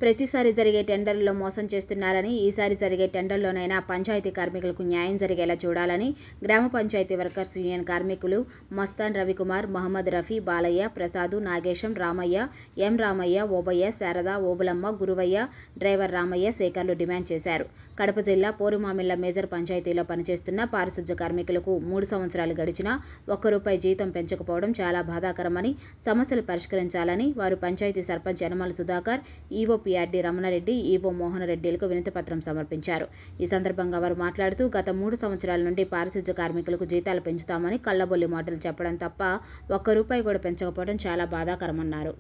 ప్రతిసారి జరిగే టెండర్లలో మోసం చేస్తున్నారని ఈసారి జరిగే టెండర్లోనైనా పంచాయతీ కార్మికులకు న్యాయం జరిగేలా చూడాలని గ్రామ పంచాయతీ వర్కర్స్ యూనియన్ కార్మికులు మస్తాన్ రవికుమార్ మహమ్మద్ రఫీ బాలయ్య ప్రసాదు నాగేశం రామయ్య ఎం రామయ్య ఓబయ్య శారద ఓబులమ్మ గురువయ్య డ్రైవర్ రామయ్య శేఖర్లు డిమాండ్ చేశారు కడప జిల్లా పోరుమామిళ్ల మేజర్ పంచాయతీలో పనిచేస్తున్న పారిశుధ్య కార్మికులకు మూడు సంవత్సరాలు గడిచినా ఒక్క రూపాయి జీతం పెంచకపోవడం చాలా బాధాకరమని సమస్యలు పరిష్కరించాలని వారు panchayat sarpanch Yanamala Sudhakar EO PRD Ramana Reddy EO Mohan రెడ్డిలకు వినతిపత్రం సమర్పించారు ఈ సందర్భంగా వారు మాట్లాడుతూ గత మూడు సంవత్సరాల నుండి పారిశుధ్య కార్మికులకు జీతాలు పెంచుతామని కళ్ళబొల్లి మాటలు చెప్పడం తప్ప ఒక్క రూపాయి కూడా పెంచకపోవడం చాలా బాధాకరమన్నారు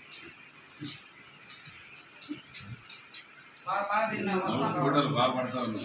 ఫోటోలు బాగా పడతాను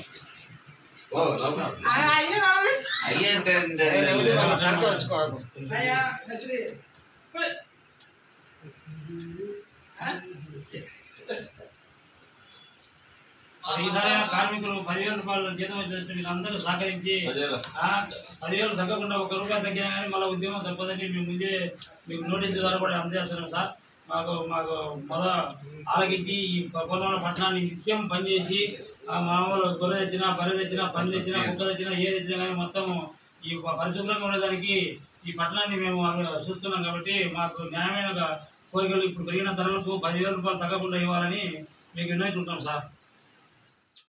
ఈసారి కార్మికులు పదివేల రూపాయలు జీతం వచ్చినట్టు మీరు అందరూ సహకరించి ఆ, పదివేలు తగ్గకుండా ఒక రూపాయి తగ్గినా కానీ మళ్ళీ ఉద్యమం తప్పదని మేము ముందే మీకు నోటీస్ ద్వారా కూడా అందజేస్తున్నాం సార్ మాకు మాకు మొద ఆలకించి ఈ పొలంలో పట్టణాన్ని నిత్యం పనిచేసి ఆ మామూలు గొర్రె తెచ్చినా బర్రె తెచ్చినా పని తెచ్చినా కుక్క తెచ్చినా ఏ తెచ్చినా కానీ మొత్తం ఈ పరిశుభ్రంగా ఉండడానికి ఈ పట్టణాన్ని మేము చూస్తున్నాం కాబట్టి మాకు న్యాయమైన కోరికలు ఇప్పుడు పెరిగిన ధరలకు పదివేల రూపాయలు తగ్గకుండా ఇవ్వాలని మీకు నిర్ణయించుకుంటాం సార్